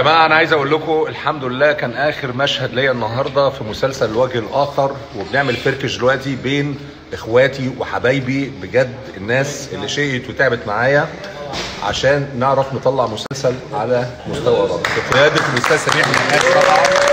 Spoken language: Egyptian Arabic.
جماعه انا عايز اقول لكم الحمد لله كان اخر مشهد ليا النهارده في مسلسل الوجه الاخر وبنعمل فركش دلوقتي بين اخواتي وحبايبي بجد الناس اللي شقيت وتعبت معايا عشان نعرف نطلع مسلسل على مستوى راقي بقياده الاستاذ سميح النحاس طبعا